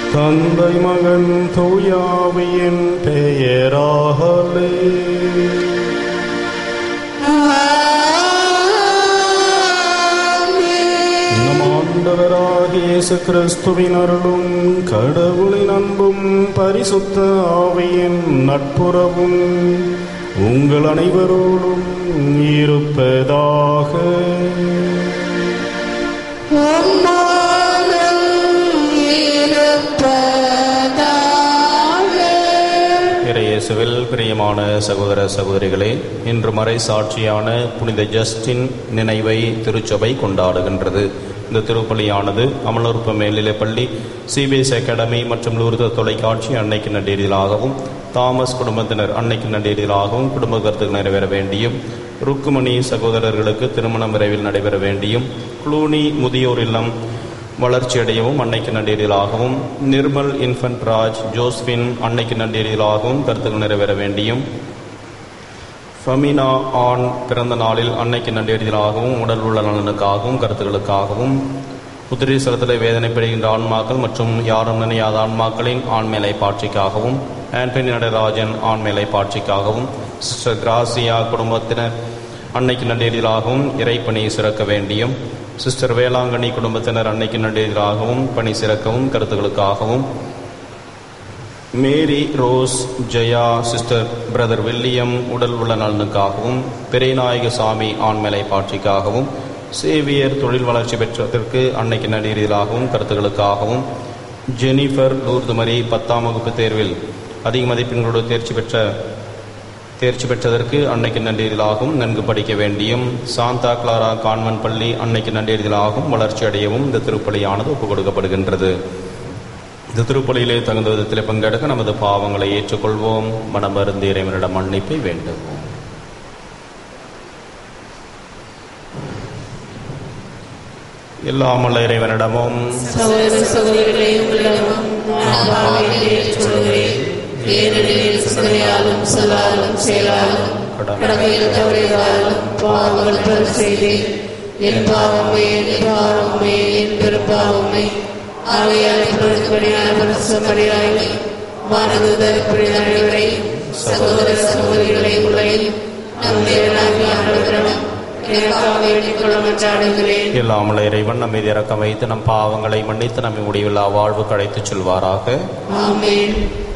தந்தை மகன் தூயாவியின் பெயராகலே நம் ஆண்டவராகிய இயேசு கிறிஸ்துவின் அருளும் கடவுளின் அன்பும் பரிசுத்த ஆவியின் நட்புறவும் உங்கள் அனைவரோடும் இருப்பதாக இறையேசுவில் பிரியமான சகோதர சகோதரிகளே இன்று மறை சாட்சியான புனித ஜஸ்டின் நினைவை திருச்சபை கொண்டாடுகின்றது இந்த திருப்பலியானது அமலூர்ப்பு மேல்நிலைப்பள்ளி சிபிஎஸ் அகாடமி மற்றும் லூர்த தொலைக்காட்சி அன்னைக்கு நண்டீரிலாகவும் தாமஸ் குடும்பத்தினர் அன்னைக்கு நண்டீரிலாகவும் குடும்ப கருத்துக்கு நிறைவேற வேண்டியும் ருக்குமணி சகோதரர்களுக்கு திருமணம் விரைவில் நடைபெற வேண்டியும் குளூனி முதியோர் இல்லம் வளர்ச்சியடையவும் அன்னைக்கு நன்றீரிலாகவும் நிர்மல் இன்ஃபன்ட் ராஜ் ஜோஸ்பின் அன்னைக்கு நன்றீரிலாகவும் கருத்துக்கள் நிறைவேற வேண்டியும் ஃபமினா ஆண் பிறந்த நாளில் அன்னைக்கு நன்றீரிலாகவும் உடல் உள்ள நலனுக்காகவும் கருத்துக்களுக்காகவும் உத்திரீஸ்வரத்தில் வேதனைப்படுகின்ற ஆன்மாக்கள் மற்றும் யாரும் நினையாத ஆன்மாக்களின் ஆண்மேலை பாட்சிக்காகவும் ஆண்டனி நடராஜன் ஆண்மேலை பாட்சிக்காகவும் சிஸ்டர் கிராசியா குடும்பத்தினர் அன்னைக்கு நன்றீரிலாகவும் இறைப்பணி சிறக்க வேண்டியும் சிஸ்டர் வேளாங்கண்ணி குடும்பத்தினர் அன்னைக்கு நன்றீராகவும் பணி சிறக்கவும் கருத்துக்களுக்காகவும் Mary Rose Jaya sister brother William உடல் உள்ள நலனுக்காகவும் பெரியநாயக சாமி ஆண்மலை பாட்சிக்காகவும் சேவியர் தொழில் வளர்ச்சி பெற்றதற்கு அன்னைக்கு நன்றீராகவும் கருத்துக்களுக்காகவும் ஜெனிஃபர் லூர்துமரி பத்தாம் வகுப்பு தேர்வில் அதிக மதிப்பெண்களோடு தேர்ச்சி பெற்ற தேர்ச்சி பெற்றதற்கு அன்னைக்கு நன்றீர்களாகவும் நன்கு படிக்க வேண்டியும் சாந்தா கிளாரா கான்வென்ட் பள்ளி அன்னைக்கு நன்றீர்களாகவும் வளர்ச்சி அடையவும் இந்த திருப்பலியானது ஒப்புக் கொடுக்கப்படுகின்றது இந்த திருப்பலியிலே தகுந்த விதத்தில் பங்கெடுக்க நமது பாவங்களை ஏற்றுக்கொள்வோம் மனமருந்து இறைவனிடம் மன்னிப்பை வேண்டுவோம் எல்லாமல்ல இறைவனிடமும் சகோதர சகோதரிகளை உங்களிடமும் நான் பாவியை ஏற்றுக்கொள்கிறேன் ஏனெனில் சிந்தனையாலும் சொல்லாலும் செயலாலும் கடமையில் தவறியதாலும் பாவங்கள் பல செய்தேன் என் பாவமே என் பாவமே என் பெரும்பாவமே ஆகையால் பொருட்படியான பரிசுமடியாய் வானதுதற்படி அனைவரை சகோதர சகோதரிகளை உங்களையும் நம்முடைய ஆண்டவரிடம் எனக்காக வேண்டிக் கொள்ள மன்றாடுகிறேன் எல்லாமல்ல இறைவன் நம்மை இறக்கம் வைத்து நம் பாவங்களை மன்னித்து நம்மை முடிவில்லா வாழ்வு கடைத்துச் செல்வாராக ஆமென்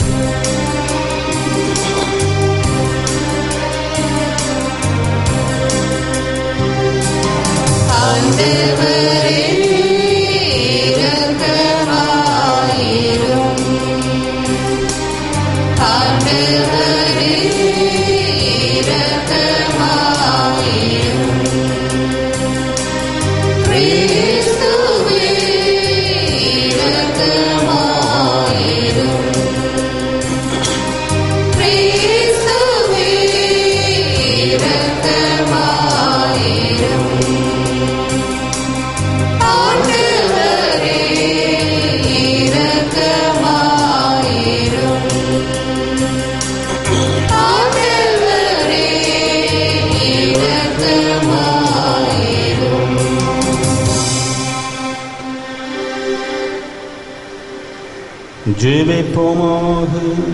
ஜீவிப்போமாக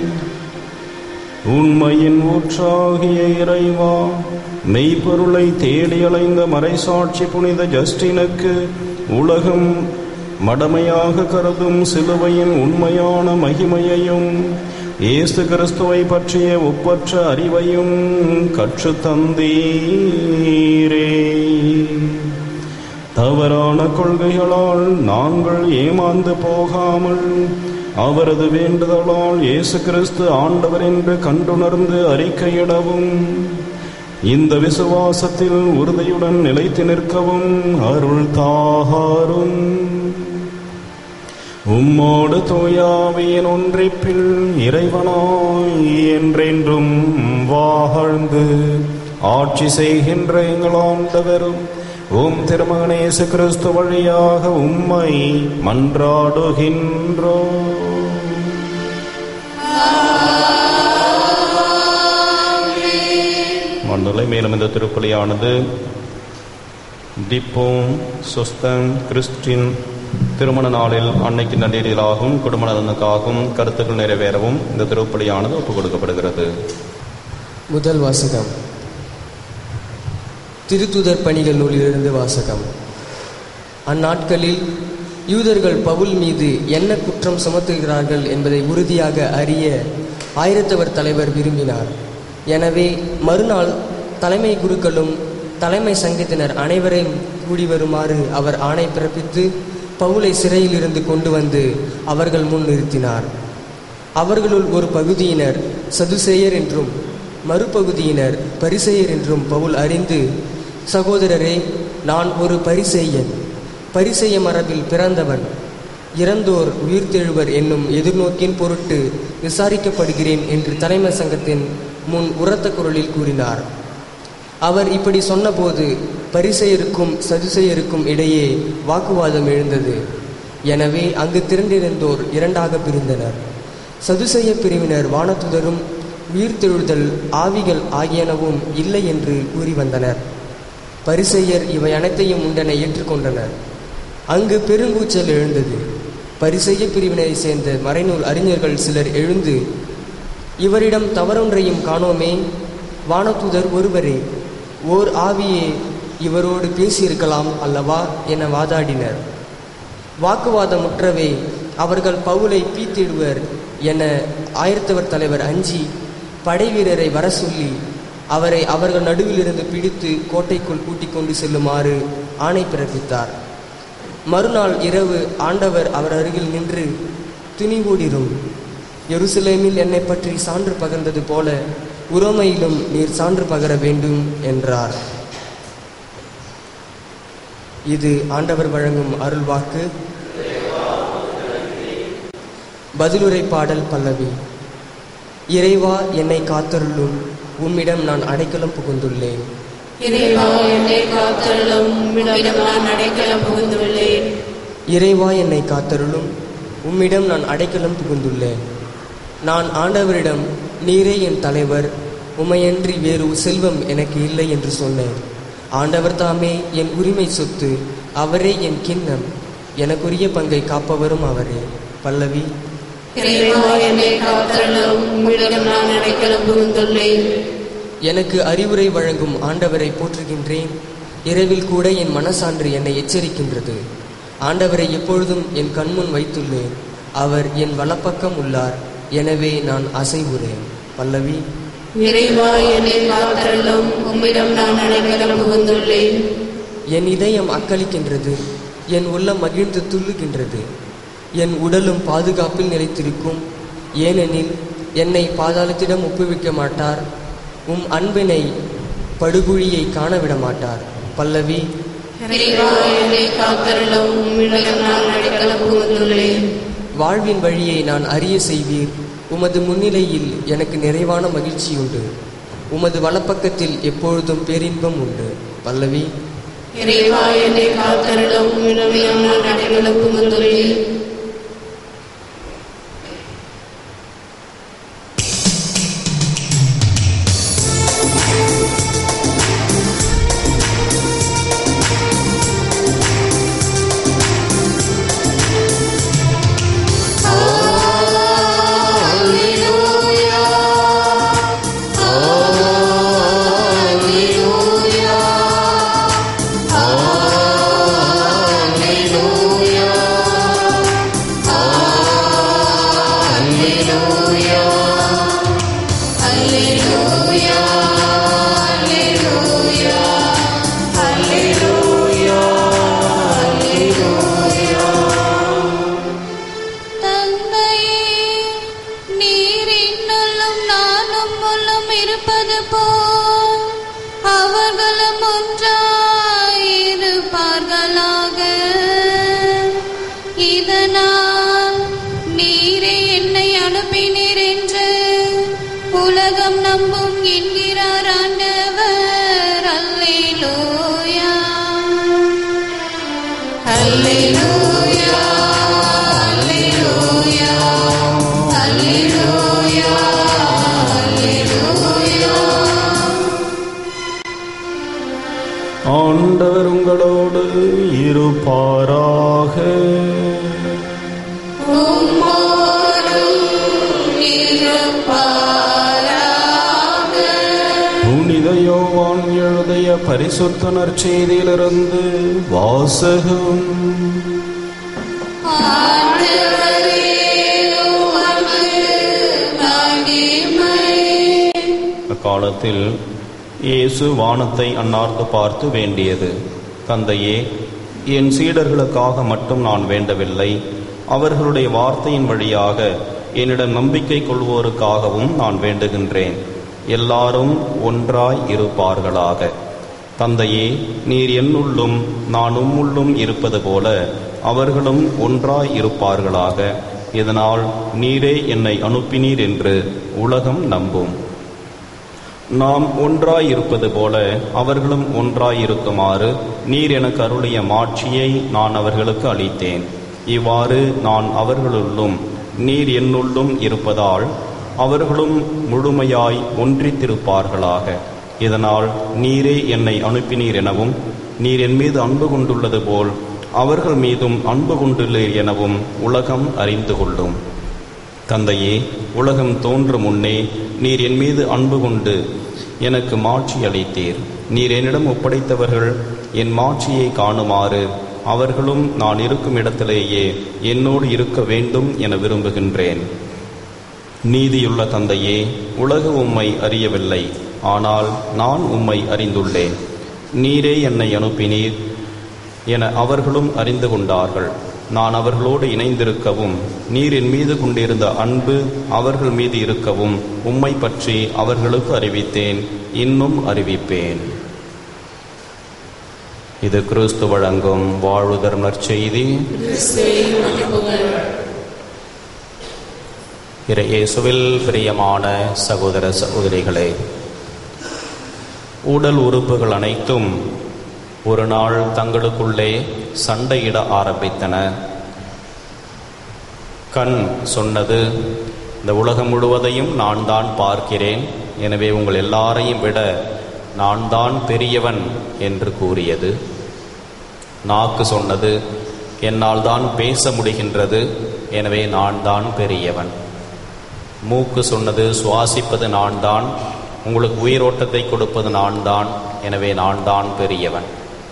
உண்மையின் ஊற்றாகிய இறைவா மெய்ப்பொருளை தேடி அலைந்த மறைசாட்சி புனித ஜஸ்டினுக்கு உலகம் மடமையாக கருதும் சிலுவையின் உண்மையான மகிமையையும் இயேசு கிறிஸ்துவை பற்றிய ஒப்பற்ற அறிவையும் கற்றுத் தந்தீரே தவறான கொள்கைகளால் நாங்கள் ஏமாந்து போகாமல் அவரது வேண்டுதலால் இயேசு கிறிஸ்து ஆண்டவர் என்று கண்டுணர்ந்து அறிக்கையிடவும் இந்த விசுவாசத்தில் உறுதியுடன் நிலைத்து நிற்கவும் அருள் தாகாரும் உம்மோடு தூயாவியின் ஒன்றிப்பில் இறைவனாய் என்றென்றும் வாழ்ந்து ஆட்சி செய்கின்ற எங்கள் ஆண்டவரும் உம் திருமகனேசு கிறிஸ்து வழியாக உம்மை மன்றாடுகின்றோம் மண்டலை மேலும் இந்த திருப்பலியானது டிப்போம் சுஸ்தன் கிறிஸ்டின் திருமண நாளில் அன்னைக்கு நன்னீரிலாகவும் குடும்ப நலனுக்காகவும் கருத்துக்கள் நிறைவேறவும் இந்த திருப்பலியானது ஒப்புக் கொடுக்கப்படுகிறது முதல் வாசகம் திருத்துதர் பணிகள் நூலிலிருந்து வாசகம் அந்நாட்களில் யூதர்கள் பவுல் மீது என்ன குற்றம் சுமத்துகிறார்கள் என்பதை உறுதியாக அறிய ஆயிரத்தவர் தலைவர் விரும்பினார் எனவே மறுநாள் தலைமை குருக்களும் தலைமை சங்கத்தினர் அனைவரையும் கூடி வருமாறு அவர் ஆணை பிறப்பித்து பவுலை சிறையிலிருந்து கொண்டு வந்து அவர்கள் முன் நிறுத்தினார் அவர்களுள் ஒரு பகுதியினர் சதுசேயர் என்றும் மறுபகுதியினர் பரிசேயர் என்றும் பவுல் அறிந்து சகோதரரே நான் ஒரு பரிசேயன் பரிசேய மரபில் பிறந்தவன் இறந்தோர் உயிர்த்தெழுவர் என்னும் எதிர்நோக்கின் பொருட்டு விசாரிக்கப்படுகிறேன் என்று தலைமை சங்கத்தின் முன் உரத்த குரலில் கூறினார் அவர் இப்படி சொன்னபோது பரிசெயருக்கும் சதுசெயருக்கும் இடையே வாக்குவாதம் எழுந்தது எனவே அங்கு திரண்டிருந்தோர் இரண்டாக பிரிந்தனர் சதுசெய பிரிவினர் வானத்துதரும் உயிர்த்தெழுதல் ஆவிகள் ஆகியனவும் இல்லை என்று கூறி வந்தனர் பரிசெயர் இவை அனைத்தையும் உண்டென ஏற்றுக்கொண்டனர் அங்கு பெருங்கூச்சல் எழுந்தது பரிசெய்ய பிரிவினரை சேர்ந்த மறைநூல் அறிஞர்கள் சிலர் எழுந்து இவரிடம் தவறொன்றையும் காணோமே வானதூதர் ஒருவரே ஓர் ஆவியே இவரோடு பேசியிருக்கலாம் அல்லவா என வாதாடினர் வாக்குவாதம் முற்றவே அவர்கள் பவுலை பீத்திடுவர் என ஆயிரத்தவர் தலைவர் அஞ்சி படை வீரரை வர சொல்லி அவரை அவர்கள் நடுவிலிருந்து பிடித்து கோட்டைக்குள் கூட்டிக் கொண்டு செல்லுமாறு ஆணை பிறப்பித்தார் மறுநாள் இரவு ஆண்டவர் அவர் அருகில் நின்று துணிவூடிரும் எருசலேமில் என்னை பற்றி சான்று பகர்ந்தது போல உரோமையிலும் நீர் சான்று பகர வேண்டும் என்றார் இது ஆண்டவர் வழங்கும் அருள்வாக்கு பதிலுரை பாடல் பல்லவி இறைவா என்னை காத்தருளும் உம்மிடம் நான் அடைக்கலம் புகுந்துள்ளேன் இறைவா என்னை காத்தருளும் உம்மிடம் நான் அடைக்கலம் புகுந்துள்ளேன் இறைவா என்னை காத்தருளும் உம்மிடம் நான் அடைக்கலம் புகுந்துள்ளேன் நான் ஆண்டவரிடம் நீரே என் தலைவர் உமையன்றி வேறு செல்வம் எனக்கு இல்லை என்று சொன்னேன் ஆண்டவர் தாமே என் உரிமை சொத்து அவரே என் கிண்ணம் எனக்குரிய பங்கை காப்பவரும் அவரே பல்லவி இறைவா என்னை காத்தருளும் உம்மிடம் நான் அடைக்கலம் புகுந்துள்ளேன் எனக்கு அறிவுரை வழங்கும் ஆண்டவரை போற்றுகின்றேன் இரவில் கூட என் மனசான்று என்னை எச்சரிக்கின்றது ஆண்டவரை எப்பொழுதும் என் கண்முன் வைத்துள்ளேன் அவர் என் வலப்பக்கம் உள்ளார் எனவே நான் அசைவுறேன் பல்லவி இறைவா என்னை காத்தருளும் உம்மிடம் நான் அடைக்கலம் புகுந்துள்ளேன் என் இதயம் அக்களிக்கின்றது என் உள்ளம் மகிழ்ந்து துள்ளுகின்றது என் உடலும் பாதுகாப்பில் நிலைத்திருக்கும் ஏனெனில் என்னை பாதாளத்திடம் ஒப்புவிக்க மாட்டார் உம் அன்பினை படுகுழியை காணவிட மாட்டார் பல்லவி இறைவா என்னை காத்தருளும் உம்மிடம் நான் அடைக்கலம் புகுந்துள்ளேன் வாழ்வின் வழியை நான் அறிய செய்வீர் உமது முன்னிலையில் எனக்கு நிறைவான மகிழ்ச்சி உண்டு உமது வலப்பக்கத்தில் எப்பொழுதும் பேரின்பம் உண்டு பல்லவி இறைவா என்னை காத்தருளும் உம்மிடம் நான் அடைக்கலம் புகுந்துள்ளேன் தந்தையே நீர் என்னுள்ளும் நானும் உள்ளும் இருப்பது போல் அவர்களும் ஒன்றாயிருப்பார்களாக இதனால் நீரே என்னை அனுப்பினீர் என்று உலகம் நம்பும் என்கிறார் ஆண்டவர் அல்லேலூயா அல்லேலூயா அல்லேலூயா அல்லேலூயா அல்லேலூயா ஆண்டவர் உங்களோடு இருப்பாராக பரிசுத்த நற்செய்தியிலிருந்து வாசகம் அக்காலத்தில் இயேசு வானத்தை அன்னார்ந்து பார்த்து வேண்டியது தந்தையே என் சீடர்களுக்காக மட்டும் நான் வேண்டவில்லை அவர்களுடைய வார்த்தையின் வழியாக என்னிடம் நம்பிக்கை கொள்வோருக்காகவும் நான் வேண்டுகின்றேன் எல்லாரும் ஒன்றாய் இருப்பார்களாக தந்தையே நீர் என்னுள்ளும் நான் உம்முள்ளும் இருப்பது போல அவர்களும் ஒன்றாய் இருப்பார்களாக இதனால் நீரே என்னை அனுப்பினீர் என்று உலகம் நம்பும் நாம் ஒன்றாயிருப்பது போல அவர்களும் ஒன்றாயிருக்குமாறு நீர் எனக்கு அருளிய மாட்சியை நான் அவர்களுக்கு அளித்தேன் இவ்வாறு நான் அவர்களுள்ளும் நீர் என்னுள்ளும் இருப்பதால் அவர்களும் முழுமையாய் ஒன்றித்திருப்பார்களாக இதனால் நீரே என்னை அனுப்பினீர் எனவும் நீர் என் மீது அன்பு கொண்டுள்ளது போல் அவர்கள் மீதும் அன்பு கொண்டுள்ளீர் எனவும் உலகம் அறிந்து கொள்ளும் தந்தையே உலகம் தோன்றும் முன்னே நீர் என் மீது அன்பு கொண்டு எனக்கு மாட்சி அளித்தீர் நீர் என்னிடம் ஒப்படைத்தவர்கள் என் மாட்சியை காணுமாறு அவர்களும் நான் இருக்கும் இடத்திலேயே என்னோடு இருக்க வேண்டும் என விரும்புகின்றேன் நீதியுள்ள தந்தையே உலக உம்மை அறியவில்லை ஆனால் நான் உம்மை அறிந்துள்ளேன் நீரே என்னை அனுப்பினீர் என அவர்களும் அறிந்து கொண்டார்கள் நான் அவர்களோடு இணைந்திருக்கவும் நீர் என் மீது கொண்டிருந்த அன்பு அவர்கள் மீது இருக்கவும் உம்மை பற்றி அவர்களுக்கு அறிவித்தேன் இன்னும் அறிவிப்பேன் இது கிறிஸ்து வழங்கும் வாழ்வுதர் நற்செய்தி இறை இயேசுவில் பிரியமான சகோதர சகோதரிகளே உடல் உறுப்புகள் அனைத்தும் ஒரு நாள் தங்களுக்குள்ளே சண்டையிட ஆரம்பித்தன கண் சொன்னது இந்த உலகம் முழுவதையும் நான் தான் பார்க்கிறேன் எனவே உங்கள் எல்லாரையும் விட நான் தான் பெரியவன் என்று கூறியது நாக்கு சொன்னது என்னால் தான் பேச முடிகின்றது எனவே நான் தான் பெரியவன் மூக்கு சொன்னது சுவாசிப்பது நான் தான் உங்களுக்கு உயிரோட்டத்தை கொடுப்பது நான் தான் எனவே நான் தான் பெரியவன்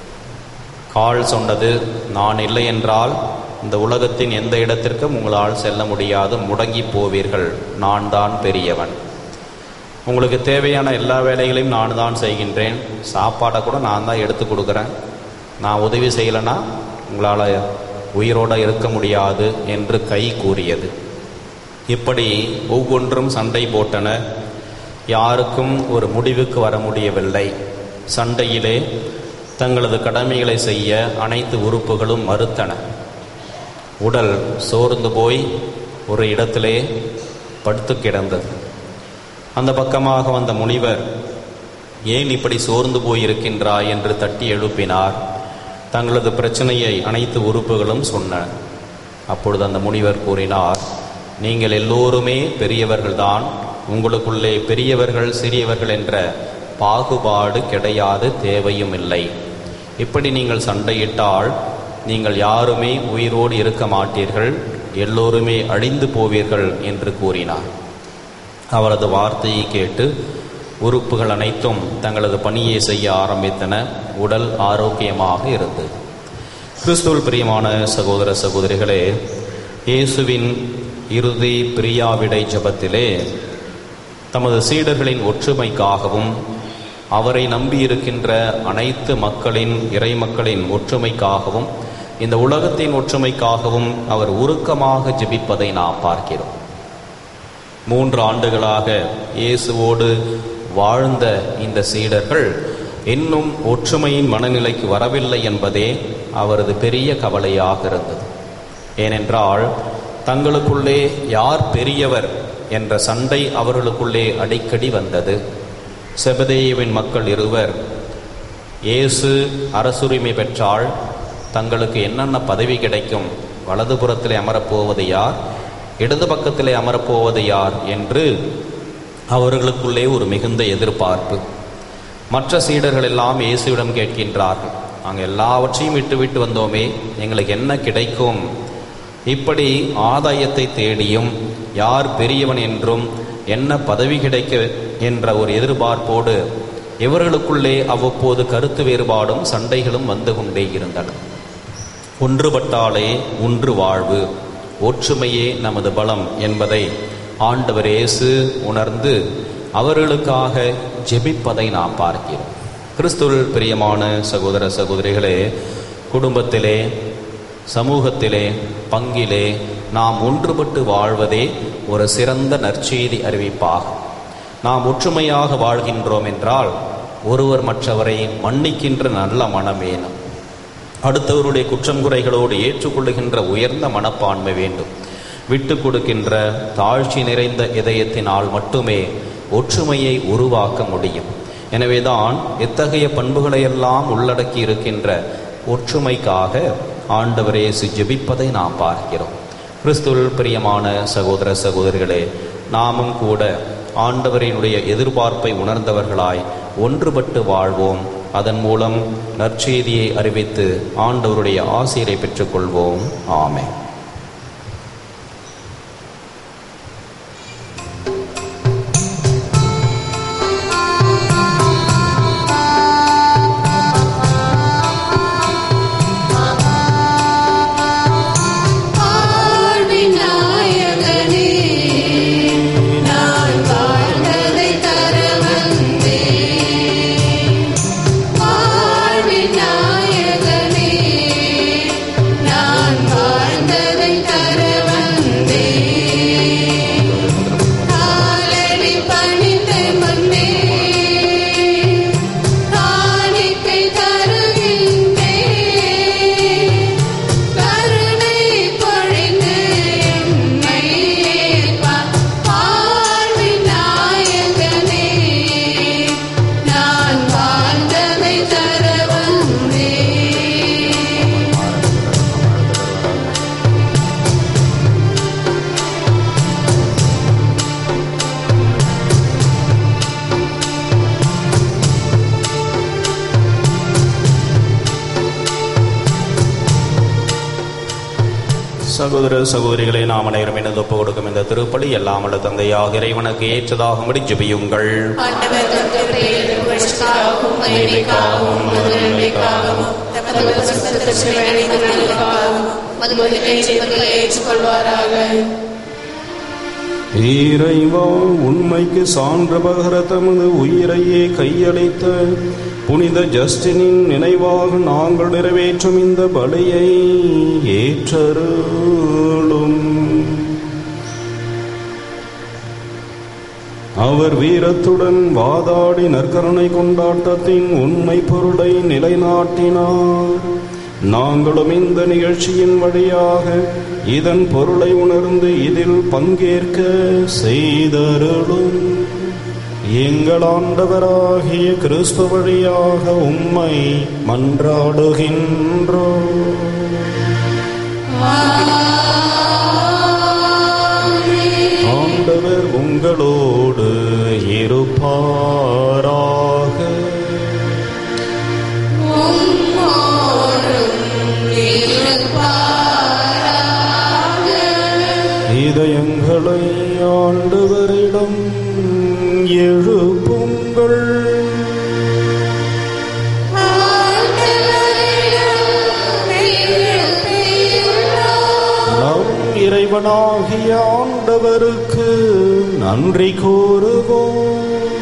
கால் சொன்னது நான் இல்லை என்றால் இந்த உலகத்தின் எந்த இடத்திற்கும் உங்களால் செல்ல முடியாது முடங்கி போவீர்கள் நான் தான் பெரியவன் உங்களுக்கு தேவையான எல்லா வேலைகளையும் நான் தான் செய்கின்றேன் சாப்பாடை கூட நான் தான் எடுத்து கொடுக்குறேன் நான் உதவி செய்யலைன்னா உங்களால் உயிரோடு இருக்க முடியாது என்று கை கூறியது இப்படி ஒவ்வொன்றும் சண்டை போட்டன யாருக்கும் ஒரு முடிவுக்கு வர முடியவில்லை சண்டையிலே தங்களது கடமைகளை செய்ய அனைத்து உறுப்புகளும் மறுத்தன உடல் சோர்ந்து போய் ஒரு இடத்திலே படுத்து கிடந்தது அந்த பக்கமாக வந்த முனிவர் ஏன் இப்படி சோர்ந்து போயிருக்கின்றாய் என்று தட்டி எழுப்பினார் தங்களது பிரச்சனையை அனைத்து உறுப்புகளும் சொன்ன அப்பொழுது அந்த முனிவர் கூறினார் நீங்கள் எல்லோருமே பெரியவர்கள்தான் உங்களுக்குள்ளே பெரியவர்கள் சிறியவர்கள் என்ற பாகுபாடு கிடையாது தேவையும் இல்லை இப்படி நீங்கள் சண்டையிட்டால் நீங்கள் யாருமே உயிரோடு இருக்க மாட்டீர்கள் எல்லோருமே அழிந்து போவீர்கள் என்று கூறினார் அவரது வார்த்தையை கேட்டு உறுப்புகள் அனைத்தும் தங்களது பணியை செய்ய ஆரம்பித்தன உடல் ஆரோக்கியமாக இருந்தது கிறிஸ்துவல் பிரியமான சகோதர சகோதரிகளே இயேசுவின் இறுதி பிரியாவிடை ஜபத்திலே தமது சீடர்களின் ஒற்றுமைக்காகவும் அவரை நம்பியிருக்கின்ற அனைத்து மக்களின் இறை மக்களின் ஒற்றுமைக்காகவும் இந்த உலகத்தின் ஒற்றுமைக்காகவும் அவர் உருக்கமாக ஜெபிப்பதை நாம் பார்க்கிறோம் மூன்று ஆண்டுகளாக இயேசுவோடு வாழ்ந்த இந்த சீடர்கள் இன்னும் ஒற்றுமையின் மனநிலைக்கு வரவில்லை என்பதே அவரது பெரிய கவலையாக இருந்தது ஏனென்றால் தங்களுக்குள்ளே யார் பெரியவர் என்ற சண்டை அவர்களுக்குள்ளே அடிக்கடி வந்தது செபதேயுவின் மக்கள் இருவர் இயேசு அரசுரிமை பெற்றால் தங்களுக்கு என்னென்ன பதவி கிடைக்கும் வலதுபுறத்திலே அமரப்போவது யார் இடது பக்கத்திலே அமரப்போவது யார் என்று அவர்களுக்குள்ளே ஒரு மிகுந்த எதிர்பார்ப்பு மற்ற சீடர்கள் எல்லாம் இயேசுவிடம் கேட்கின்றார்கள் நாங்கள் எல்லாவற்றையும் விட்டு விட்டு வந்தோமே எங்களுக்கு என்ன கிடைக்கும் இப்படி ஆதாயத்தை தேடியும் யார் பெரியவன் என்றும் என்ன பதவி கிடைக்க என்ற ஒரு எதிர்பார்ப்போடு இவர்களுக்குள்ளே அவ்வப்போது கருத்து வேறுபாடும் சண்டைகளும் வந்து கொண்டே இருந்தன ஒன்றுபட்டாலே ஒன்று வாழ்வு ஒற்றுமையே நமது பலம் என்பதை ஆண்டவர் இயேசு உணர்ந்து அவர்களுக்காக ஜெபிப்பதை நாம் பார்க்கிறோம் கிறிஸ்துவில் பிரியமான சகோதர சகோதரிகளே குடும்பத்திலே சமூகத்திலே பங்கிலே நாம் ஒன்றுபட்டு வாழ்வதே ஒரு சிறந்த நற்செய்தி அறிவிப்பாகும் நாம் ஒற்றுமையாக வாழ்கின்றோம் என்றால் ஒருவர் மற்றவரை மன்னிக்கின்ற நல்ல மனமேனும் அடுத்தவருடைய குற்றம் குறைகளோடு ஏற்றுக்கொள்ளுகின்ற உயர்ந்த மனப்பான்மை வேண்டும் விட்டு கொடுக்கின்ற தாழ்ச்சி நிறைந்த இதயத்தினால் மட்டுமே ஒற்றுமையை உருவாக்க முடியும் எனவேதான் இத்தகைய பண்புகளையெல்லாம் உள்ளடக்கி இருக்கின்ற ஒற்றுமைக்காக ஆண்டவர் இயேசு ஜெபிப்பதை நாம் பார்க்கிறோம் கிறிஸ்துவில் பிரியமான சகோதர சகோதரிகளே நாமும் கூட ஆண்டவரினுடைய எதிர்பார்ப்பை உணர்ந்தவர்களாய் ஒன்றுபட்டு வாழ்வோம் அதன் மூலம் நற்செய்தியை அறிவித்து ஆண்டவருடைய ஆசிரியரை பெற்றுக்கொள்வோம் ஆமென் வாழ்வின் நாயகனே நான் வாழ்ந்ததை தர வந்தேன் வாழ்வின் நாயகனே நான் வாழ்ந்ததை தர வந்தேன் காலடி பணிந்து முன்னே காணிக்கை தருகின்றேன் கருணை பொழிந்து என்னை ஏற்பார் வாழ்வின் நாயகனே நான் வாழ்ந்ததை தர வந்தேன் சகோதர சகோதரிகளை நாம் அனைவரும் இணைந்து ஒப்பு கொடுக்கும் இந்த திருப்பலி எல்லாம் உள்ள தந்தையாக இறைவனுக்கு ஏற்றதாகும்படி ஜெபியுங்கள் ஆண்டவர் தந்தை புகழ்ச்சிக்காகவும் மகிமைக்காகவும் மதுநன்மைக்காகவும் தமது பரிசுத்த சிறுவனின் நலனுக்காகவும் மதுமது ஏற்றுக்கொள்ள ஏற்றுக்கொள்வாராக இறைவா உண்மைக்கு சான்று பகர தமது உயிரையே கையளித்த புனித ஜஸ்டினின் நினைவாக நாங்கள் நிறைவேற்றும் இந்த பலியை ஏற்றருளும் அவர் வீரத்துடன் வாதாடி நற்கருணை கொண்டாட்டத்தின் உண்மை பொருளை நிலைநாட்டினார் நாங்களும் இந்த நிகழ்ச்சியின் வழியாக இதன் பொருளை உணர்ந்து இதில் பங்கேற்க செய்தருளும் எங்கள் ஆண்டவராகிய கிறிஸ்து வழியாக உம்மை மன்றாடுகின்றோம் ஆண்டவர் உங்களோடு இருப்பாராக இதயங்களை ஆண்டவரிடம் எழுப்புங்கள் நம் இறைவனாகிய ஆண்டவருக்கு நன்றி கூறுவோம்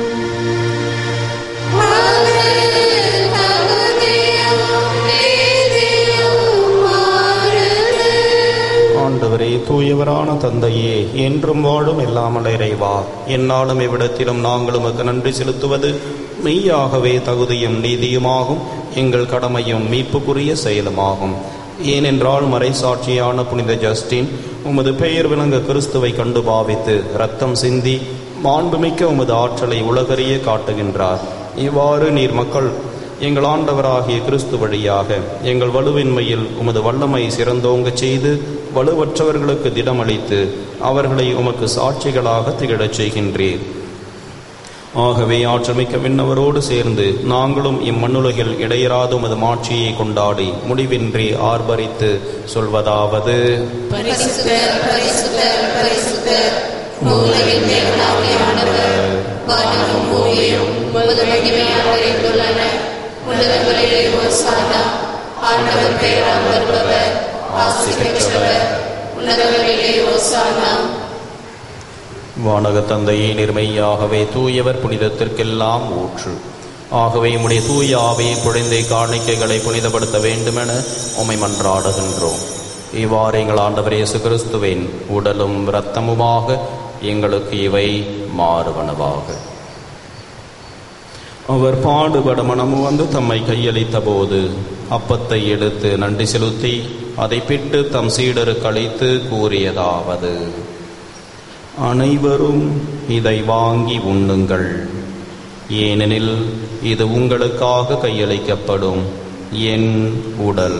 ஆண்டவரே தூயவரான தந்தையே என்றும் வாழும் இல்லாமல் இறைவா என்னாலும் இவ்விடத்திலும் நாங்கள் உமக்கு நன்றி செலுத்துவது மெய்யாகவே தகுதியும் நீதியுமாகும் எங்கள் கடமையும் மீட்புக்குரிய செயலுமாகும் ஏனென்றால் மறைசாட்சியான புனித ஜஸ்டின் உமது பெயர் விளங்க கிறிஸ்துவை கண்டு பாவித்து ரத்தம் சிந்தி மாண்புமிக்க உமது ஆற்றலை உலகறிய காட்டுகின்றார் இவ்வாறு நீர் மக்கள் எங்கள் ஆண்டவராகிய கிறிஸ்து வழியாக எங்கள் வலுவின்மையில் உமது வல்லமை சிறந்தோங்கச் செய்து வலுவற்றவர்களுக்கு திடமளித்து அவர்களை உமக்கு சாட்சிகளாக திகழச் செய்கின்றீர் ஆகவே ஆற்றமிக்க விண்ணவரோடு சேர்ந்து நாங்களும் இம்மண்ணுலகில் இடையராத உமது மாட்சியை கொண்டாடி முடிவின்றி ஆர்ப்பரித்து சொல்வதாவது பரிசுத்தர் பரிசுத்தர் பரிசுத்தர் மூலையின் தேவனாகிய ஆண்டவர் வானமும் பூமியும் உமது மகிமையால் நிறைந்துள்ளன உன்னதங்களிலே ஓசானா ஆண்டவர் பெயரால் வருபவர் ஆசி பெற்றவர் உன்னதங்களிலே ஓசானா வானக தந்தையே நிர்மையாகவே தூயவர் புனிதத்திற்கெல்லாம் ஊற்று ஆகவே உம்முடைய தூய ஆவியை புழைந்தை காணிக்கைகளை புனிதப்படுத்த வேண்டுமென உம்மை மன்றாடுகின்றோம் இவ்வாறு எங்கள் ஆண்டவர் இயேசு கிறிஸ்துவின் உடலும் இரத்தமுமாக எங்களுக்கு இவை மாறுவனவாக அவர் பாடுபட மனமு வந்து தம்மை கையளித்த போது அப்பத்தை எடுத்து நன்றி செலுத்தி அதை பிட்டு தம் சீடருக்கு அளித்து கூறியதாவது அனைவரும் இதை வாங்கி உண்ணுங்கள் ஏனெனில் இது உங்களுக்காக கையளிக்கப்படும் என் உடல்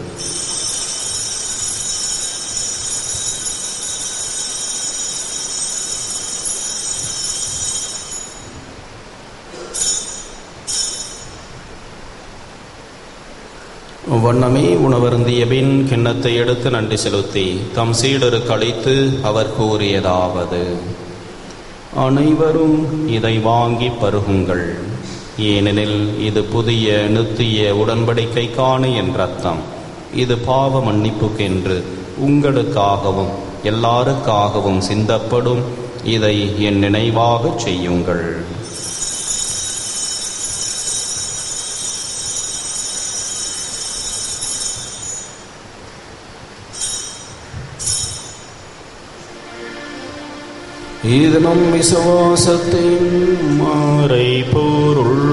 வண்ணமே உணவருந்திய பின் கிண்ணத்தை எடுத்து நன்றி செலுத்தி தம் சீடருக்கு அளித்து அவர் கூறியதாவது அனைவரும் இதை வாங்கி பருகுங்கள் ஏனெனில் இது புதிய நித்திய உடன்படிக்கைக்கான என் ரத்தம் இது பாவ மன்னிப்புக்கென்று உங்களுக்காகவும் எல்லாருக்காகவும் சிந்தப்படும் இதை என் நினைவாகச் செய்யுங்கள் இது நம் விசுவாசத்தின் மாறை பொருள்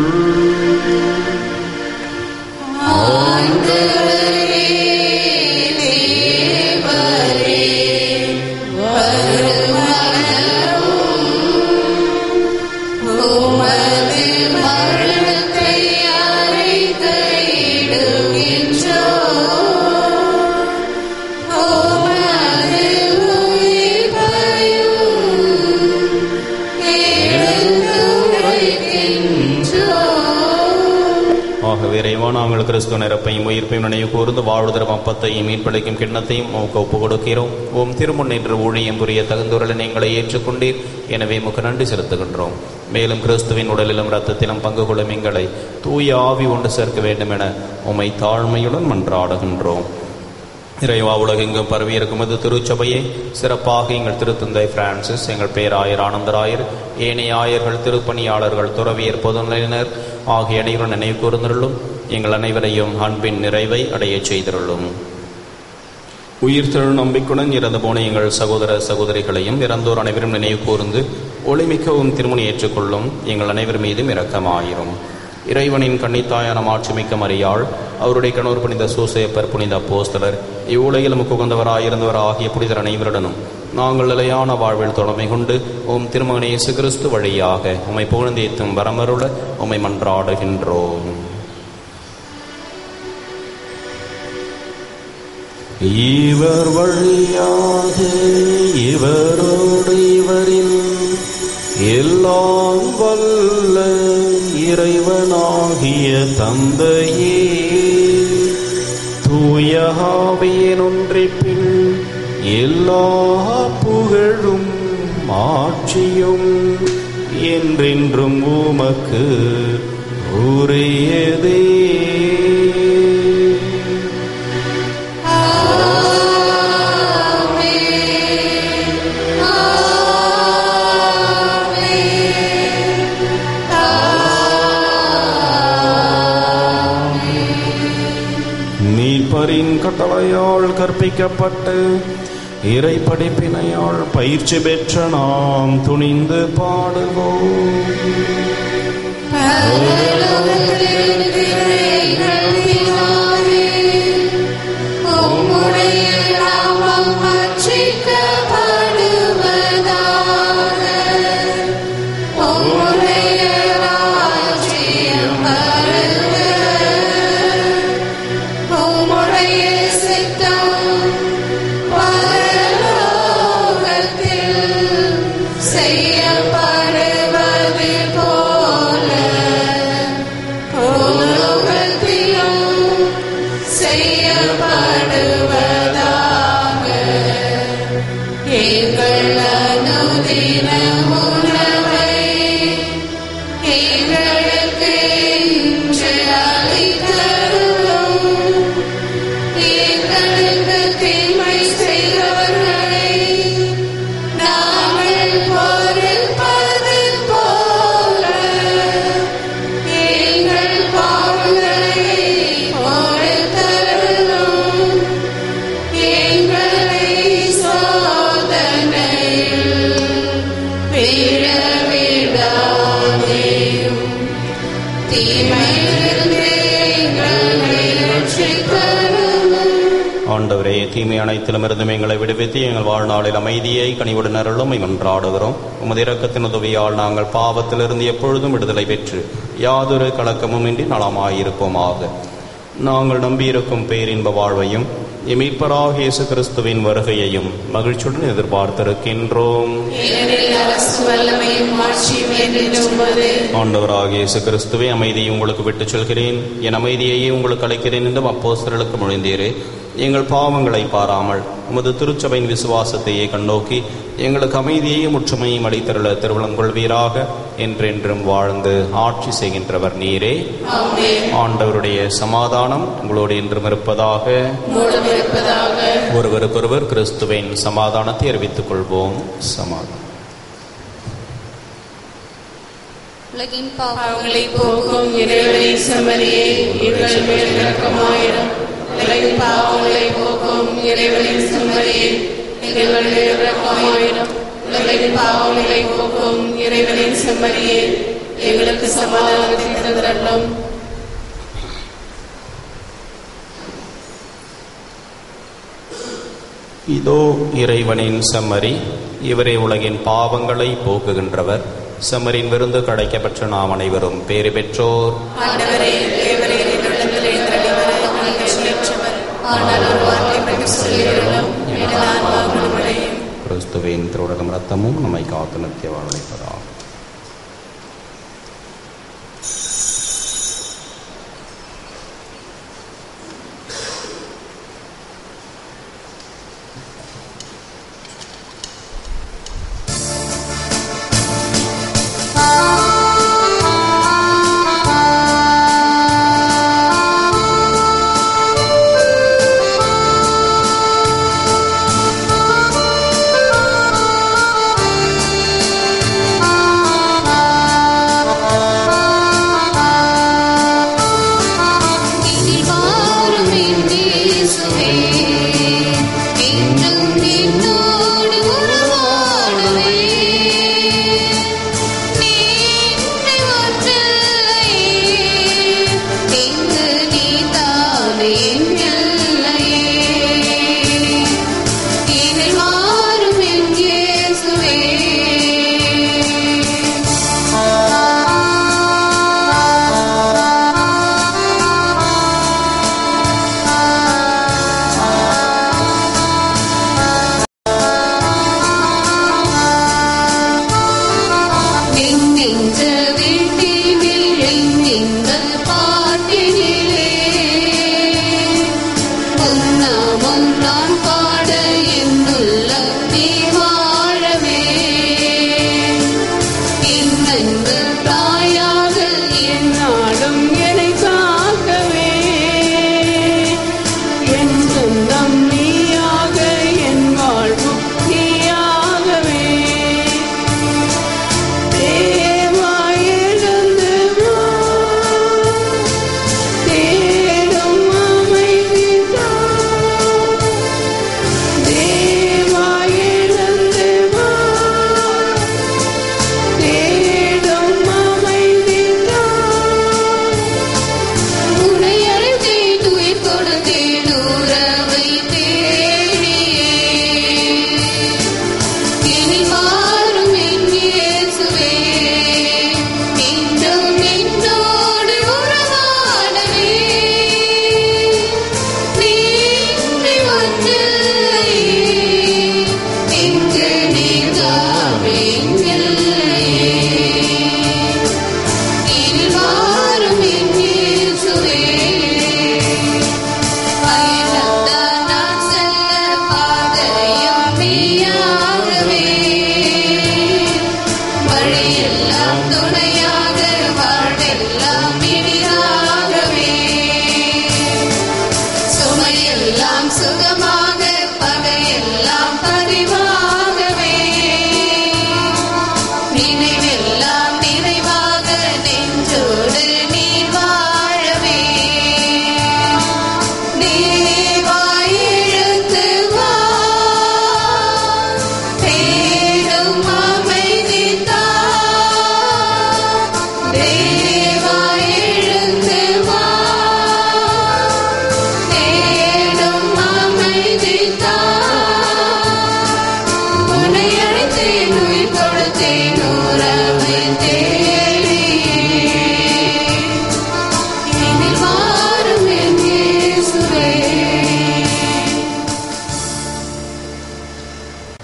உமது மரணத்தை அழைத்து இடுகின்றோம். உமது உயிர்ப்பையும் எடுத்துரைக்கின்றோம். ஆகவே இறைவா நாங்கள் கிறிஸ்துவ நிரப்பையும் உயிர்ப்பையும் நினைவு கூர்ந்து வாழ்வுதரும் அப்பத்தையும் மீன்பளிக்கும் கிண்ணத்தையும் உமக்கு ஒப்புக் கொடுக்கிறோம் உம் திருமுன் என்று ஊழியம் புரிய தகுந்துரலை எங்களை ஏற்றுக்கொண்டீர் எனவே உமக்கு நன்றி செலுத்துகின்றோம் மேலும் கிறிஸ்துவின் உடலிலும் இரத்தத்திலும் பங்கு கொள்ளும் எங்களை தூய ஆவி ஒன்று சேர்க்க வேண்டும் என உம்மை தாழ்மையுடன் மன்றாடுகின்றோம் இறைவா உலகெங்கும் பரவி இருக்கும் இது திருச்சபையே சிறப்பாக எங்கள் திருத்தந்தை பிரான்சிஸ் எங்கள் பேராயர் ஆனந்தராயர் ஏனைய ஆயர்கள் திருப்பணியாளர்கள் துறவியர் பொதுநிலையினர் ஆகிய அனைவரும் நினைவு கூர்ந்தருளும் எங்கள் அனைவரையும் அன்பின் நிறைவை அடையச் செய்திருளும் உயிர்த்தெழு நம்பிக்கையுடன் இறந்து போன எங்கள் சகோதர சகோதரிகளையும் இறந்தோர் அனைவரும் நினைவு கூர்ந்து ஒளிமிக்கவும் திருமணி ஏற்றுக்கொள்ளும் எங்கள் அனைவர் மீதும் இரக்கமாயிரும் இறைவனின் கன்னித்தாயான மாட்சிமிக்க மரியாள் அவருடைய கணவர் புனித சூசேப்பர் புனித அப்போஸ்தலர் இவ்வுலகில் முக்குகந்தவராயிருந்தவர் ஆகிய புனிதர் அனைவருடனும் நாங்கள் நிலையான வாழ்வில் தொடமை கொண்டு உம் திருமகனே இயேசு கிறிஸ்து வழியாக உம்மை புகழ்ந்தேத்தும் வரமருள உம்மை மன்றாடுகின்றோம் இவர் வழியாக இவரோடு இவரில் எல்லாம் வல்ல இறைவனாகிய தந்தையே தூயகாவியின் ஒன்றிப்பில் எல்லா புகழும் ஆட்சியும் என்றென்றும் உமக்கு உரியதே மீட்பரின் கட்டளையால் கற்பிக்கப்பட்டு இறை படிப்பினையால் பயிற்சி பெற்ற நாம் துணிந்து பாடுவோம் உம்முடைய நாமம் அர்ச்சிக்கப்படுவதாக. உம்முடைய ராஜ்யம் வருக. உம்முடைய சித்தம் பரலோகத்தில் செய்யப்படுவது போல ஆண்டவரே தீமை அனைத்திலும் இருந்து எங்களை விடுவித்து எங்கள் வாழ்நாளில் அமைதியை கனிவுடன் அருளும் மன்றாடுகிறோம் உமது இரக்கத்தின் உதவியால் நாங்கள் பாவத்திலிருந்து எப்பொழுதும் விடுதலை பெற்று யாதொரு கலக்கமும் இன்றி நலமாயிருப்போமாக நாங்கள் நம்பியிருக்கும் பேரின்ப வாழ்வையும் எமீட்பராக இயேசு கிறிஸ்துவின் வருகையையும் மகிழ்ச்சியுடன் எதிர்பார்த்திருக்கின்றோம் ஏனெனில் அரசு வல்லமையும் ஆட்சியும் என்றென்றும் உமது ஆண்டவராக இயேசு கிறிஸ்துவே அமைதியை உங்களுக்கு விட்டுச் செல்கிறேன் என் அமைதியையே உங்களுக்கு அளிக்கிறேன் என்றும் அப்போஸ்தலர்களுக்கு மொழிந்தீரே எங்கள் பாவங்களை பாராமல் உமது திருச்சபையின் விசுவாசத்தையே கண்ணோக்கி எங்களுக்கு அமைதியையும் ஒற்றுமையும் அளித்தருள திருவிழங்கொள்வீராக என்றென்றும் வாழ்ந்து ஆட்சி செய்கின்றவர் நீரே ஆமென் ஆண்டவருடைய சமாதானம் உங்களோடு என்றும் இருப்பதாக மூலம் இருப்பதாக ஒருவருக்கொருவர் கிறிஸ்துவின் சமாதானத்தை அறிவித்துக் கொள்வோம் சமாதானம் உலகின் பாவம் பாவங்களை போக்கும் இறைவனை சமரியே எங்கள் மேல் இரக்கமாயிரும் உலகின் பாவங்களை போக்கும் இறைவனின் சமரியே எங்கள் மேல் இரக்கமாயிரும் உலகின் பாவங்களை போக்கும் இறைவனின் சமரியே எங்களுக்கு சமாதானத்தை தந்தரலும் இதோ இறைவனின் செம்மறி இவரே உலகின் பாவங்களை போக்குகின்றவர் செம்மரின் விருந்து கிடைக்கப்பெற்ற நாம் அனைவரும் பேறு பெற்றோர் ஆண்டவரே தேவரே உள்ளத்திலே தள்ளிவர நிகழ்ச்சியற்றவர் ஆனால் ஒரு வார்த்தை மட்டும் சொல்லிவிடலாம் எனது ஆன்மா குணமடையும் கிறிஸ்துவின் திருடகம் ரத்தமும் நம்மை காத்து நித்திய வாழ்வடைப்பதாகும் ஆ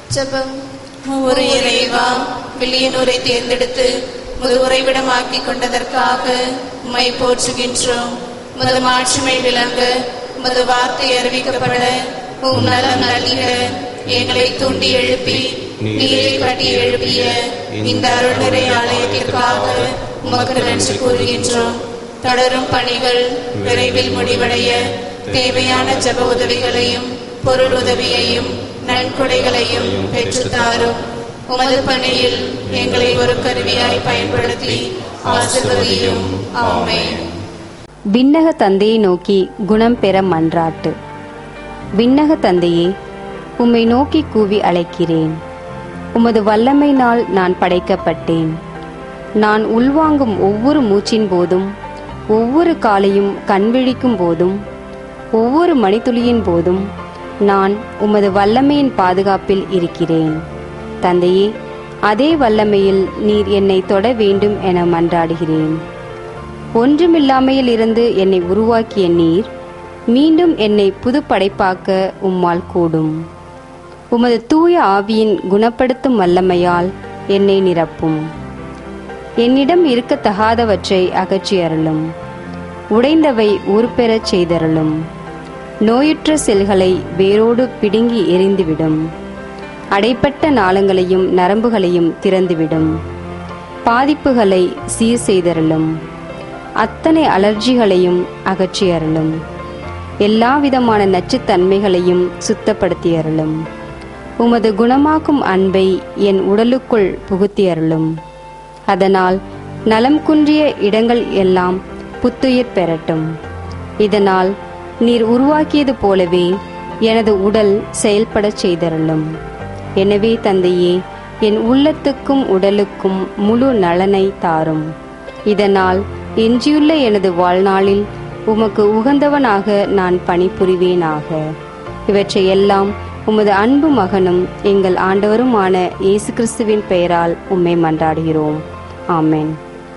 ஜெபம் ஒரு இறைவா வில்லியனூரை தேர்ந்தெடுத்து முது உறைவிடமாக்கிக் கொண்டதற்காக உம்மை போற்றுகின்றோம் முது மாட்சிமை விளங்க முது வார்த்தை அறிவிக்கப்பட உம் நலம் நல்கிட எங்களை தூண்டி எழுப்பி நீரை கட்டி எழுப்பிய இந்த அருள்நிறை ஆலயத்திற்காக உமக்கு நன்றி கூறுகின்றோம் தொடரும் பணிகள் விரைவில் முடிவடைய தேவையான ஜப உதவிகளையும் பொருள் உதவியையும் நன்கொடைகளையும் பெற்றுத்தாரும் உமது பணியில் எங்களை ஒரு கருவியாய் பயன்படுத்தி ஆசிர்வதியும் ஆமென் விண்ணக தந்தையை நோக்கி குணம் பெற மன்றாட்டு விண்ணக தந்தையே உம்மை நோக்கி கூவி அழைக்கிறேன் உமது வல்லமையினால் நான் படைக்கப்பட்டேன் நான் உள்வாங்கும் ஒவ்வொரு மூச்சின் போதும் ஒவ்வொரு காலையும் கண்விழிக்கும் போதும் ஒவ்வொரு மணித்துளியின் போதும் நான் உமது வல்லமையின் பாதுகாப்பில் இருக்கிறேன் தந்தையே அதே வல்லமையில் நீர் என்னை தொட வேண்டும் என மன்றாடுகிறேன் ஒன்றுமில்லாமையில் இருந்து என்னை உருவாக்கிய நீர் மீண்டும் என்னை புது படைப்பாக்க உம்மால் கூடும் உமது தூய ஆவியின் குணப்படுத்தும் வல்லமையால் என்னை நிரப்பும் என்னிடம் இருக்கத்தகாதவற்றை அகற்றி அருளும் உடைந்தவை உருப்பெறச் செய்தருளும் நோயுற்ற செல்களை வேரோடு பிடுங்கி எரிந்துவிடும் அடைப்பட்ட நாளங்களையும் நரம்புகளையும் திறந்துவிடும் பாதிப்புகளை சீர் செய்தருளும் அத்தனை அலர்ஜிகளையும் அகற்றி அருளும் எல்லா விதமான நச்சுத்தன்மைகளையும் சுத்தப்படுத்தி அருளும் உமது குணமாக்கும் அன்பை என் உடலுக்குள் புகுத்தி அருளும் அதனால் நலம் குன்றிய இடங்கள் எல்லாம் புத்துயிர் பெறட்டும் இதனால் நீர் உருவாக்கியது போலவே எனது உடல் செயல்படச் செய்தருளும் எனவே தந்தையே என் உள்ளத்துக்கும் உடலுக்கும் முழு நலனை தாரும் இதனால் எஞ்சியுள்ள எனது வாழ்நாளில் உமக்கு உகந்தவனாக நான் பணிபுரிவேனாக இவற்றை எல்லாம் உமது அன்பு மகனும் எங்கள் ஆண்டவருமான இயேசு கிறிஸ்துவின் பெயரால் உம்மை மன்றாடுகிறோம் ஆமென்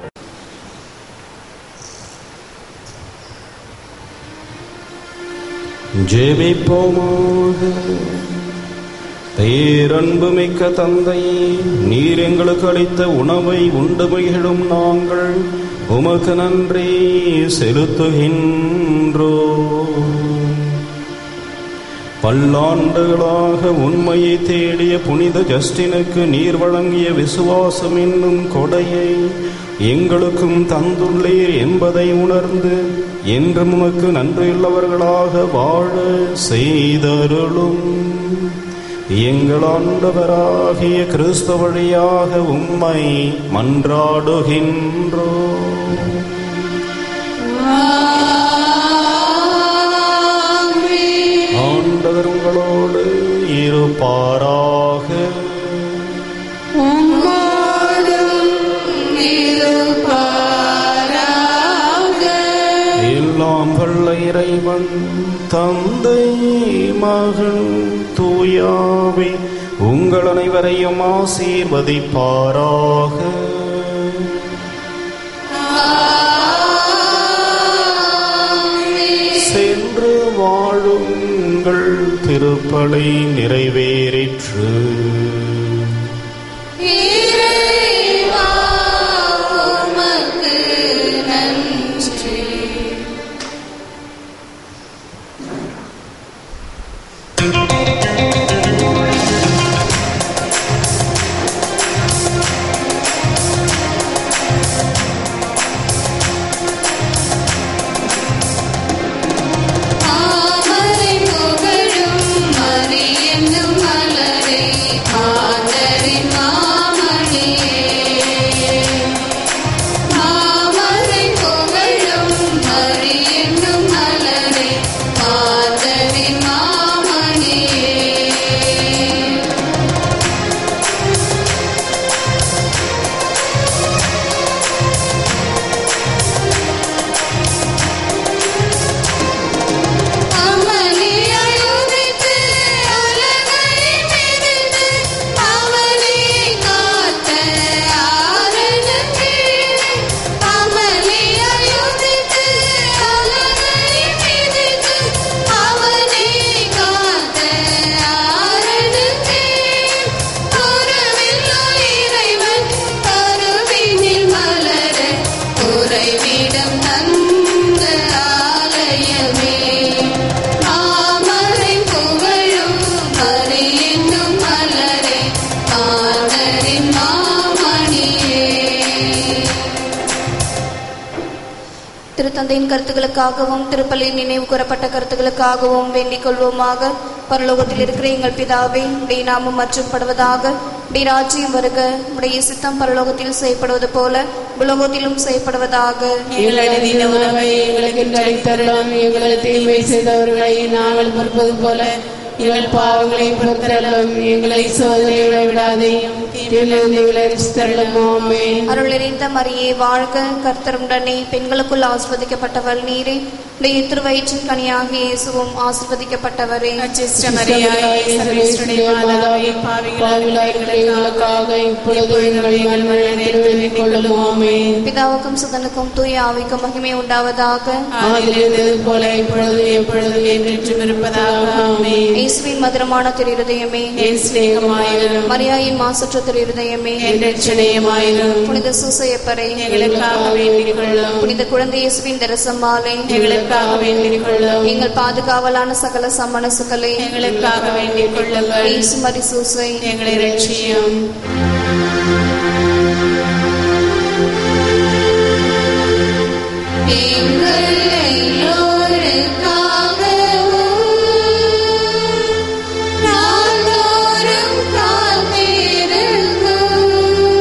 ஜெபிப்போமாக பேரன்பு மிக்க தந்தையே நீர் எங்களுக்கு அளித்த உணவை உண்டு மகிழும் நாங்கள் உமக்கு நன்றி செலுத்துகின்றோ பல்லாண்டுகளாக உண்மையை தேடிய புனித ஜஸ்டினுக்கு நீர் வழங்கிய விசுவாசம் என்னும் கொடையை எங்களுக்கும் தந்துள்ளீர் என்பதை உணர்ந்து என்று உமக்கு நன்றியுள்ளவர்களாக வாழ செய்தருளும் எங்கள் ஆண்டவராகிய கிறிஸ்து வழியாக உம்மை மன்றாடுகின்றோ ஆண்டவர் உங்களோடு இருப்பாராக எல்லாம் வல்ல இறைவன் தந்தை மகன் தூயாவே உங்கள் அனைவரையும் ஆசீர்வதிப்பாராக சென்று வாழுங்கள் திருப்பலை நிறைவேறிற்று இறைவா உமக்கு நன்றி ஆமரை புகழும் மரியென்னும் மலரே ஆதரின் மாமரை திருத்தந்தையின் கருத்துக்களுக்காகவும் திருப்பலியின் நினைவு கூறப்பட்ட கருத்துக்களுக்காகவும் வேண்டிக் கொள்வோமாக பரலோகத்தில் இருக்கிற எங்கள் பிதாவே உடைய நாமம் மற்றும் படுவதாக உடைய ராஜ்யம் வருக உடைய சித்தம் பரலோகத்தில் செய்யப்படுவது போல உலகத்திலும் செய்யப்படுவதாக எங்களது தின உணவை எங்களுக்கு கிடைத்தருளும் எங்களது தீமை செய்தவர்களை நாங்கள் பொறுப்பது போல எங்கள் பாவங்களை பொறுத்தருளும் எங்களை சோதனைகளை விடாதையும் தீவிலிருந்து விளைவித்தருளும் ஆமே அருள் நிறைந்த மரியே வாழ்க கர்த்தருடனே பெண்களுக்குள் ஆசிர்வதிக்கப்பட்டவள் நீரே உடைய திருவயிற்றின் கனியாக இயேசுவும் ஆசிர்வதிக்கப்பட்டவரே அச்சிஷ்ட மரியாயே சர்வேஸ்வருடைய மாதாவே பாவிகளாயிருக்கிற எங்களுக்காக இப்பொழுது எங்கள் மரணத்தில் வேண்டிக் கொள்ளும் ஆமே பிதாவுக்கும் சுதனுக்கும் தூய ஆவிக்கும் மகிமை உண்டாவதாக ஆதிலிருந்தது போல இப்பொழுது எப்பொழுது என்றென்றும் இருப்பதாக ஆமே இயேசுவின் மதுரமான திரு இருதயமே என் சிநேகமாயிரும் மரியாயின் மாசற்ற திரு இருதயமே என் ரட்சணையமாயிரும் புனித சூசையப்பரை எங்களுக்காக வேண்டிக் கொள்ளும் புனித குழந்தை இயேசுவின் தரிசமாலை எங்களுக்காக வேண்டிக் கொள்ளும் எங்கள் பாதுகாவலான சகல சம்மனசுகளை எங்களுக்காக வேண்டிக் கொள்ளுங்கள் இயேசு மரி சூசை எங்களை ரட்சியும் எங்கள் எல்லோருக்காகவும் நாள்தோறும் காத்திருக்கும்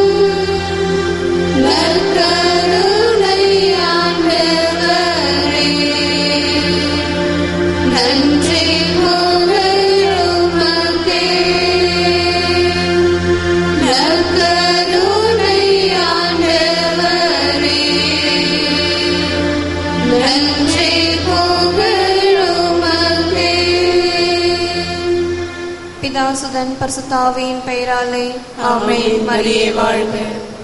நற்கருணை ஆண்டவரே, நன்றி புகழுமக்கே. நற்கருணை ஆண்டவரே, நன்றி புகழுமக்கே. பிதாசுதன் பரிசுத்தாவியின் பெயராலே ஆமென் மரியே வாழ்க